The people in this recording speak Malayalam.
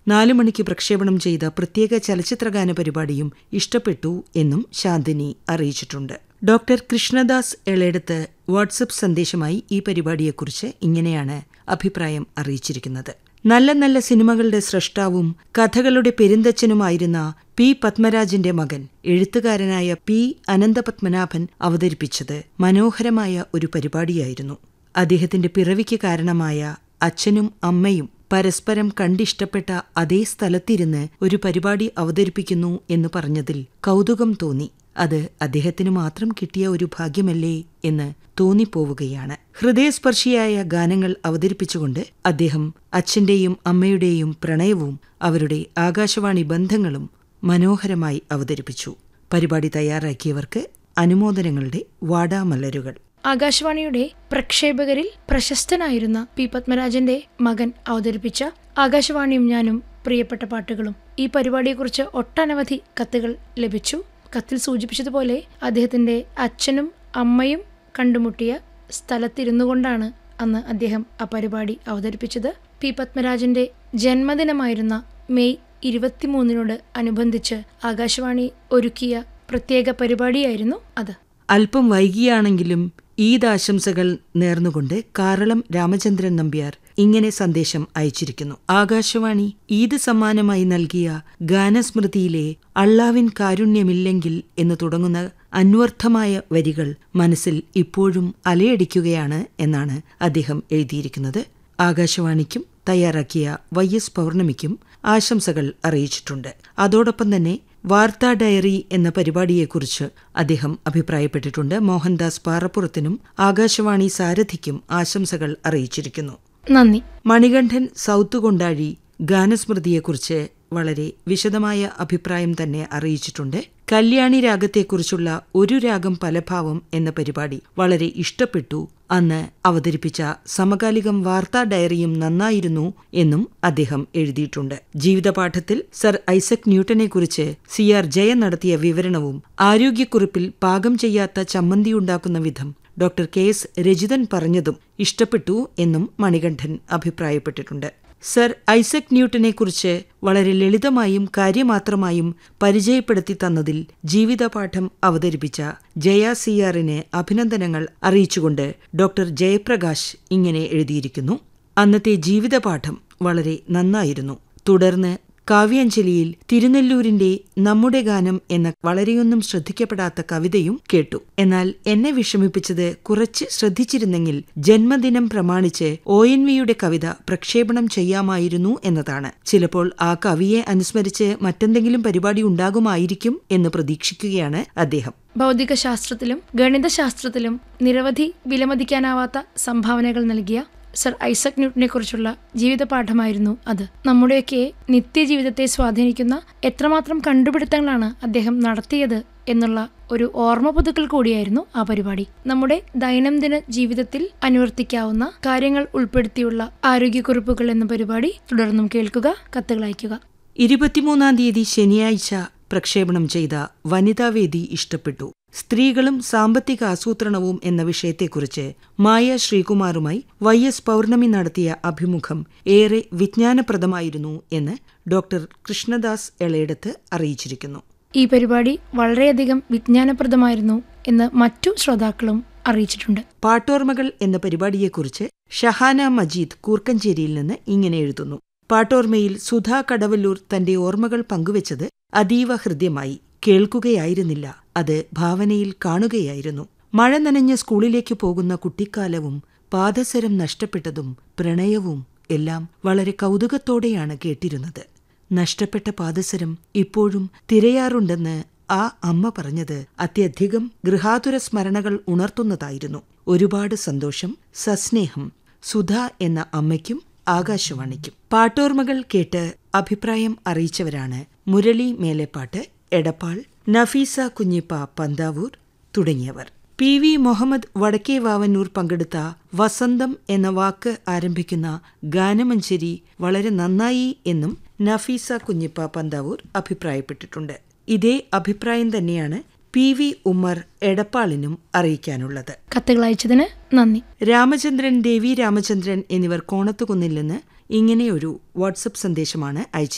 നാലു മണിക്ക് പ്രക്ഷേപണം ചെയ്ത പ്രത്യേക ചലച്ചിത്രഗാന പരിപാടിയും ഇഷ്ടപ്പെട്ടു എന്നും ശാന്തിനി അറിയിച്ചിട്ടുണ്ട് ഡോക്ടർ കൃഷ്ണദാസ് എളേടത്ത് വാട്സപ്പ് സന്ദേശമായി ഈ പരിപാടിയെക്കുറിച്ച് ഇങ്ങനെയാണ് അഭിപ്രായം അറിയിച്ചിരിക്കുന്നത് നല്ല നല്ല സിനിമകളുടെ സ്രഷ്ടാവും കഥകളുടെ പെരുന്തച്ഛനുമായിരുന്ന പി പത്മരാജന്റെ മകൻ എഴുത്തുകാരനായ പി അനന്തപത്മനാഭൻ അവതരിപ്പിച്ചത് മനോഹരമായ ഒരു പരിപാടിയായിരുന്നു അദ്ദേഹത്തിന്റെ പിറവിക്ക് കാരണമായ അച്ഛനും അമ്മയും പരസ്പരം കണ്ടിഷ്ടപ്പെട്ട അതേ സ്ഥലത്തിരുന്ന് ഒരു പരിപാടി അവതരിപ്പിക്കുന്നു എന്ന് പറഞ്ഞതിൽ കൗതുകം തോന്നി അത് അദ്ദേഹത്തിന് മാത്രം കിട്ടിയ ഒരു ഭാഗ്യമല്ലേ എന്ന് തോന്നിപ്പോവുകയാണ് ഹൃദയസ്പർശിയായ ഗാനങ്ങൾ അവതരിപ്പിച്ചുകൊണ്ട് അദ്ദേഹം അച്ഛന്റെയും അമ്മയുടെയും പ്രണയവും അവരുടെ ആകാശവാണി ബന്ധങ്ങളും മനോഹരമായി അവതരിപ്പിച്ചു പരിപാടി തയ്യാറാക്കിയവർക്ക് അനുമോദനങ്ങളുടെ വാടാമലരുകൾ ആകാശവാണിയുടെ പ്രക്ഷേപകരിൽ പ്രശസ്തനായിരുന്ന പി പത്മരാജന്റെ മകൻ അവതരിപ്പിച്ച ആകാശവാണിയും ഞാനും പ്രിയപ്പെട്ട പാട്ടുകളും ഈ പരിപാടിയെക്കുറിച്ച് ഒട്ടനവധി കത്തുകൾ ലഭിച്ചു കത്തിൽ സൂചിപ്പിച്ചതുപോലെ അദ്ദേഹത്തിന്റെ അച്ഛനും അമ്മയും കണ്ടുമുട്ടിയ സ്ഥലത്തിരുന്നു കൊണ്ടാണ് അന്ന് അദ്ദേഹം ആ പരിപാടി അവതരിപ്പിച്ചത് പി പത്മരാജന്റെ ജന്മദിനമായിരുന്ന മെയ് ഇരുപത്തിമൂന്നിനോട് അനുബന്ധിച്ച് ആകാശവാണി ഒരുക്കിയ പ്രത്യേക പരിപാടിയായിരുന്നു അത് അല്പം വൈകിയാണെങ്കിലും ഈദ് ആശംസകൾ നേർന്നുകൊണ്ട് കാറളം രാമചന്ദ്രൻ നമ്പ്യാർ ഇങ്ങനെ സന്ദേശം അയച്ചിരിക്കുന്നു ആകാശവാണി ഈദ് സമ്മാനമായി നൽകിയ ഗാനസ്മൃതിയിലെ അള്ളാവിൻ കാരുണ്യമില്ലെങ്കിൽ എന്ന് തുടങ്ങുന്ന അന്വർത്ഥമായ വരികൾ മനസ്സിൽ ഇപ്പോഴും അലയടിക്കുകയാണ് എന്നാണ് അദ്ദേഹം എഴുതിയിരിക്കുന്നത് ആകാശവാണിക്കും തയ്യാറാക്കിയ വൈ എസ് പൗർണമിക്കും ആശംസകൾ അറിയിച്ചിട്ടുണ്ട് അതോടൊപ്പം തന്നെ വാർത്താ ഡയറി എന്ന പരിപാടിയെക്കുറിച്ച് അദ്ദേഹം അഭിപ്രായപ്പെട്ടിട്ടുണ്ട് മോഹൻദാസ് പാറപ്പുറത്തിനും ആകാശവാണി സാരഥിക്കും ആശംസകൾ അറിയിച്ചിരിക്കുന്നു നന്ദി മണികണ്ഠൻ സൗത്ത് കൊണ്ടാഴി ഗാനസ്മൃതിയെക്കുറിച്ച് വളരെ വിശദമായ അഭിപ്രായം തന്നെ അറിയിച്ചിട്ടുണ്ട് കല്യാണി രാഗത്തെക്കുറിച്ചുള്ള ഒരു രാഗം പലഭാവം എന്ന പരിപാടി വളരെ ഇഷ്ടപ്പെട്ടു അന്ന് അവതരിപ്പിച്ച സമകാലികം വാർത്താ ഡയറിയും നന്നായിരുന്നു എന്നും അദ്ദേഹം എഴുതിയിട്ടുണ്ട് ജീവിതപാഠത്തിൽ സർ ഐസക് ന്യൂട്ടനെക്കുറിച്ച് സി ആർ ജയ നടത്തിയ വിവരണവും ആരോഗ്യക്കുറിപ്പിൽ പാകം ചെയ്യാത്ത ചമ്മന്തിയുണ്ടാക്കുന്ന വിധം ഡോക്ടർ കെ എസ് രജിതൻ പറഞ്ഞതും ഇഷ്ടപ്പെട്ടു എന്നും മണികണ്ഠൻ അഭിപ്രായപ്പെട്ടിട്ടുണ്ട് സർ ഐസക് ന്യൂട്ടനെക്കുറിച്ച് വളരെ ലളിതമായും കാര്യമാത്രമായും പരിചയപ്പെടുത്തി തന്നതിൽ ജീവിതപാഠം അവതരിപ്പിച്ച ജയ സിയാറിന് അഭിനന്ദനങ്ങൾ അറിയിച്ചുകൊണ്ട് ഡോക്ടർ ജയപ്രകാശ് ഇങ്ങനെ എഴുതിയിരിക്കുന്നു അന്നത്തെ ജീവിതപാഠം വളരെ നന്നായിരുന്നു തുടർന്ന് കാവ്യാഞ്ജലിയിൽ തിരുനെല്ലൂരിന്റെ നമ്മുടെ ഗാനം എന്ന വളരെയൊന്നും ശ്രദ്ധിക്കപ്പെടാത്ത കവിതയും കേട്ടു എന്നാൽ എന്നെ വിഷമിപ്പിച്ചത് കുറച്ച് ശ്രദ്ധിച്ചിരുന്നെങ്കിൽ ജന്മദിനം പ്രമാണിച്ച് ഒ എൻ വിയുടെ കവിത പ്രക്ഷേപണം ചെയ്യാമായിരുന്നു എന്നതാണ് ചിലപ്പോൾ ആ കവിയെ അനുസ്മരിച്ച് മറ്റെന്തെങ്കിലും പരിപാടി ഉണ്ടാകുമായിരിക്കും എന്ന് പ്രതീക്ഷിക്കുകയാണ് അദ്ദേഹം ഭൗതികശാസ്ത്രത്തിലും ഗണിതശാസ്ത്രത്തിലും നിരവധി വിലമതിക്കാനാവാത്ത സംഭാവനകൾ നൽകിയ സർ ഐസക് ന്യൂട്ടനെ കുറിച്ചുള്ള ജീവിതപാഠമായിരുന്നു അത് നമ്മുടെയൊക്കെ നിത്യജീവിതത്തെ സ്വാധീനിക്കുന്ന എത്രമാത്രം കണ്ടുപിടുത്തങ്ങളാണ് അദ്ദേഹം നടത്തിയത് എന്നുള്ള ഒരു ഓർമ്മ പുതുക്കൽ കൂടിയായിരുന്നു ആ പരിപാടി നമ്മുടെ ദൈനംദിന ജീവിതത്തിൽ അനുവർത്തിക്കാവുന്ന കാര്യങ്ങൾ ഉൾപ്പെടുത്തിയുള്ള ആരോഗ്യക്കുറിപ്പുകൾ എന്ന പരിപാടി തുടർന്നും കേൾക്കുക കത്തുകൾ അയയ്ക്കുക ഇരുപത്തിമൂന്നാം തീയതി ശനിയാഴ്ച പ്രക്ഷേപണം ചെയ്ത വനിതാവേദി ഇഷ്ടപ്പെട്ടു സ്ത്രീകളും സാമ്പത്തിക ആസൂത്രണവും എന്ന വിഷയത്തെക്കുറിച്ച് മായ ശ്രീകുമാറുമായി വൈ എസ് പൗർണമി നടത്തിയ അഭിമുഖം ഏറെ വിജ്ഞാനപ്രദമായിരുന്നു എന്ന് ഡോക്ടർ കൃഷ്ണദാസ് എളേടത്ത് അറിയിച്ചിരിക്കുന്നു ഈ പരിപാടി വളരെയധികം വിജ്ഞാനപ്രദമായിരുന്നു എന്ന് മറ്റു ശ്രോതാക്കളും അറിയിച്ചിട്ടുണ്ട് പാട്ടോർമകൾ എന്ന പരിപാടിയെക്കുറിച്ച് ഷഹാന മജീദ് കൂർക്കഞ്ചേരിയിൽ നിന്ന് ഇങ്ങനെ എഴുതുന്നു പാട്ടോർമയിൽ സുധാ കടവല്ലൂർ തന്റെ ഓർമ്മകൾ പങ്കുവച്ചത് അതീവ ഹൃദ്യമായി കേൾക്കുകയായിരുന്നില്ല അത് ഭാവനയിൽ കാണുകയായിരുന്നു മഴ നനഞ്ഞ സ്കൂളിലേക്ക് പോകുന്ന കുട്ടിക്കാലവും പാദസരം നഷ്ടപ്പെട്ടതും പ്രണയവും എല്ലാം വളരെ കൗതുകത്തോടെയാണ് കേട്ടിരുന്നത് നഷ്ടപ്പെട്ട പാദസരം ഇപ്പോഴും തിരയാറുണ്ടെന്ന് ആ അമ്മ പറഞ്ഞത് അത്യധികം ഗൃഹാതുര സ്മരണകൾ ഉണർത്തുന്നതായിരുന്നു ഒരുപാട് സന്തോഷം സസ്നേഹം സുധ എന്ന അമ്മയ്ക്കും ആകാശവാണിക്കും പാട്ടോർമകൾ കേട്ട് അഭിപ്രായം അറിയിച്ചവരാണ് മുരളി മേലെപ്പാട്ട് എടപ്പാൾ നഫീസ കുഞ്ഞിപ്പ പന്താവൂർ തുടങ്ങിയവർ പി വി മുഹമ്മദ് വടക്കേ വാവന്നൂർ പങ്കെടുത്ത വസന്തം എന്ന വാക്ക് ആരംഭിക്കുന്ന ഗാനമഞ്ചേരി വളരെ നന്നായി എന്നും നഫീസ കുഞ്ഞിപ്പ പന്താവൂർ അഭിപ്രായപ്പെട്ടിട്ടുണ്ട് ഇതേ അഭിപ്രായം തന്നെയാണ് പി വി ഉമ്മർ എടപ്പാളിനും അറിയിക്കാനുള്ളത് കത്തുകൾ അയച്ചതിന് നന്ദി രാമചന്ദ്രൻ ദേവി രാമചന്ദ്രൻ എന്നിവർ കോണത്തുകുന്നിൽ നിന്ന് ഇങ്ങനെയൊരു വാട്സപ്പ് സന്ദേശമാണ് അയച്ചിരിക്കുന്നത്